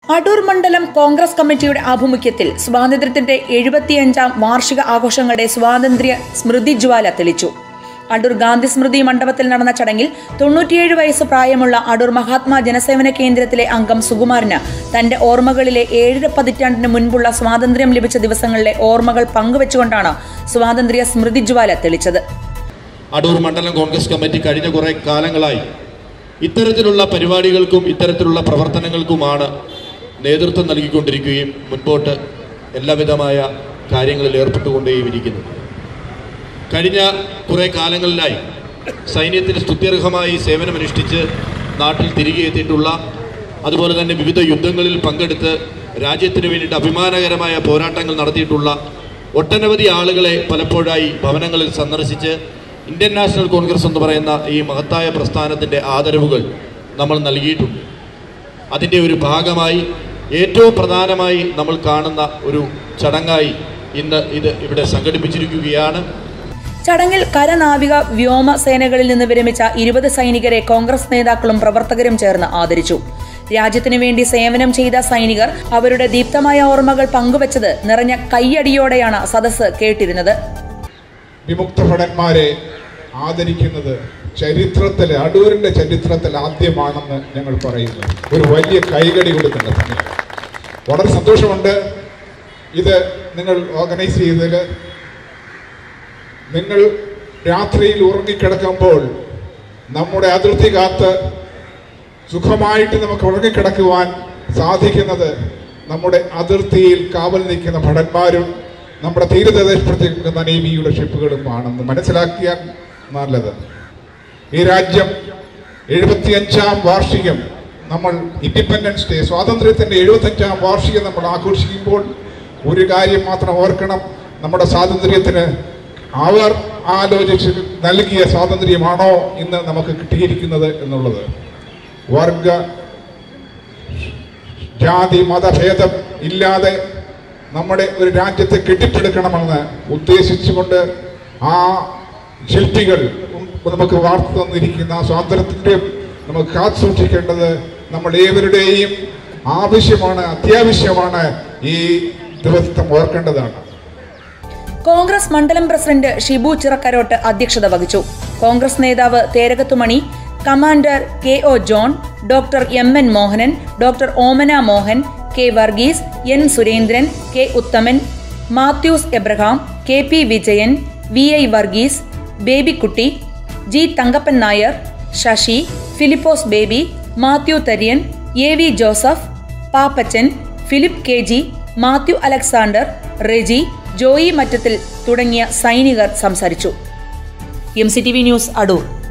അടൂർ മണ്ഡലം കോൺഗ്രസ് കമ്മിറ്റിയുടെ ആഭിമുഖ്യത്തിൽ സ്വാതന്ത്ര്യത്തിന്റെ എഴുപത്തിയഞ്ചാം വാർഷിക ആഘോഷങ്ങളുടെ സ്വാതന്ത്ര്യ സ്മൃതി ജ്വാല തെളിച്ചു അടൂർ ഗാന്ധി സ്മൃതി മണ്ഡപത്തിൽ നടന്ന ചടങ്ങിൽ തൊണ്ണൂറ്റിയേഴ് വയസ്സ് പ്രായമുള്ള അടൂർ മഹാത്മാ ജനസേവന കേന്ദ്രത്തിലെ അംഗം സുകുമാരന് തന്റെ ഓർമ്മകളിലെ ഏഴര പതിറ്റാണ്ടിന് മുൻപുള്ള സ്വാതന്ത്ര്യം ലഭിച്ച ദിവസങ്ങളിലെ ഓർമ്മകൾ പങ്കുവെച്ചുകൊണ്ടാണ് സ്വാതന്ത്ര്യ സ്മൃതി ജ്വാല തെളിച്ചത് അടൂർ മണ്ഡലം കോൺഗ്രസ് കമ്മിറ്റി കഴിഞ്ഞ കുറേ കാലങ്ങളായി ഇത്തരത്തിലുള്ള പരിപാടികൾക്കും ഇത്തരത്തിലുള്ള പ്രവർത്തനങ്ങൾക്കുമാണ് നേതൃത്വം നൽകിക്കൊണ്ടിരിക്കുകയും മുൻപോട്ട് എല്ലാവിധമായ കാര്യങ്ങളിൽ ഏർപ്പെട്ടുകൊണ്ടേയും ഇരിക്കുന്നു കഴിഞ്ഞ കുറേ കാലങ്ങളിലായി സൈന്യത്തിന് സ്തുത്യർഹമായി സേവനമനുഷ്ഠിച്ച് നാട്ടിൽ തിരികെ എത്തിയിട്ടുള്ള അതുപോലെ തന്നെ വിവിധ യുദ്ധങ്ങളിൽ പങ്കെടുത്ത് രാജ്യത്തിന് വേണ്ടിയിട്ട് അഭിമാനകരമായ പോരാട്ടങ്ങൾ നടത്തിയിട്ടുള്ള ഒട്ടനവധി ആളുകളെ പലപ്പോഴായി ഭവനങ്ങളിൽ സന്ദർശിച്ച് ഇന്ത്യൻ നാഷണൽ കോൺഗ്രസ് എന്ന് പറയുന്ന ഈ മഹത്തായ പ്രസ്ഥാനത്തിൻ്റെ ആദരവുകൾ നമ്മൾ നൽകിയിട്ടുണ്ട് അതിൻ്റെ ഒരു ഭാഗമായി ഏറ്റവും പ്രധാനമായി നമ്മൾ കാണുന്ന ഒരു ചടങ്ങായി ഇന്ന് ഇത് ഇവിടെ സംഘടിപ്പിച്ചിരിക്കുകയാണ് ചടങ്ങിൽ കരനാവിക വ്യോമ സേനകളിൽ നിന്ന് വിരമിച്ച ഇരുപത് സൈനികരെ കോൺഗ്രസ് നേതാക്കളും പ്രവർത്തകരും ചേർന്ന് ആദരിച്ചു രാജ്യത്തിനു വേണ്ടി സേവനം ചെയ്ത സൈനികർ അവരുടെ ദീപ്തമായ ഓർമ്മകൾ പങ്കുവച്ചത് നിറഞ്ഞ കയ്യടിയോടെയാണ് സദസ്സ് കേട്ടിരുന്നത് വിമുക്ത ഭടന്മാരെ ആദരിക്കുന്നത് ചരിത്രത്തിൽ അടൂരിന്റെ ചരിത്രത്തിൽ ആദ്യമാണെന്ന് ഞങ്ങൾ പറയുന്നു ഒരു വലിയ കൈകടി കൊടുക്കേണ്ട സമയം വളരെ സന്തോഷമുണ്ട് ഇത് നിങ്ങൾ ഓർഗനൈസ് ചെയ്തതിൽ നിങ്ങൾ രാത്രിയിൽ ഉറങ്ങിക്കിടക്കുമ്പോൾ നമ്മുടെ അതിർത്തി കാത്ത് സുഖമായിട്ട് നമുക്ക് ഉറങ്ങിക്കിടക്കുവാൻ സാധിക്കുന്നത് നമ്മുടെ അതിർത്തിയിൽ കാവൽ നിൽക്കുന്ന ഭടന്മാരും നമ്മുടെ തീരദേശത്തേക്ക് നിൽക്കുന്ന നേവിയുടെ ഷിപ്പുകളും ആണെന്ന് മനസ്സിലാക്കിയാൽ നല്ലത് ഈ രാജ്യം എഴുപത്തിയഞ്ചാം വാർഷികം നമ്മൾ ഇൻഡിപെൻഡൻസ് ഡേ സ്വാതന്ത്ര്യത്തിൻ്റെ എഴുപത്തഞ്ചാം വാർഷികം നമ്മൾ ആഘോഷിക്കുമ്പോൾ ഒരു കാര്യം മാത്രം ഓർക്കണം നമ്മുടെ സ്വാതന്ത്ര്യത്തിന് അവർ ആലോചിച്ച് നൽകിയ സ്വാതന്ത്ര്യമാണോ ഇന്ന് നമുക്ക് കിട്ടിയിരിക്കുന്നത് എന്നുള്ളത് വർഗ ജാതി മതഭേദം ഇല്ലാതെ നമ്മുടെ ഒരു രാജ്യത്തെ കെട്ടിപ്പടുക്കണമെന്ന് ഉദ്ദേശിച്ചുകൊണ്ട് ആ ശില്പികൾ നമുക്ക് വാർത്തു തന്നിരിക്കുന്ന ആ സ്വാതന്ത്ര്യത്തിൻ്റെ നമുക്ക് കാത്തു സൂക്ഷിക്കേണ്ടത് നമ്മൾ ഏവരുടെയും ആവശ്യമാണ് അത്യാവശ്യമാണ് ഈ ദിവസത്തെ ഓർക്കേണ്ടതാണ് കോൺഗ്രസ് മണ്ഡലം പ്രസിഡന്റ് ഷിബു ചിറക്കരോട്ട് അധ്യക്ഷത വഹിച്ചു കോൺഗ്രസ് നേതാവ് തേരകത്തുമണി commander K O John doctor M N Mohanan doctor Omana Mohan K Varghese N Surendran K Uthaman Mathews Abraham K P Vijayan V I Varghese Babykutty G Thankappan Nair Sasi Philipose Baby Mathew Tharyan A V Joseph Pappachan Philip K G Mathew Alexander Reji Joy Mattathil തുടങ്ങിയ സൈനികർ സംസാരിച്ചു M C T V news Adoor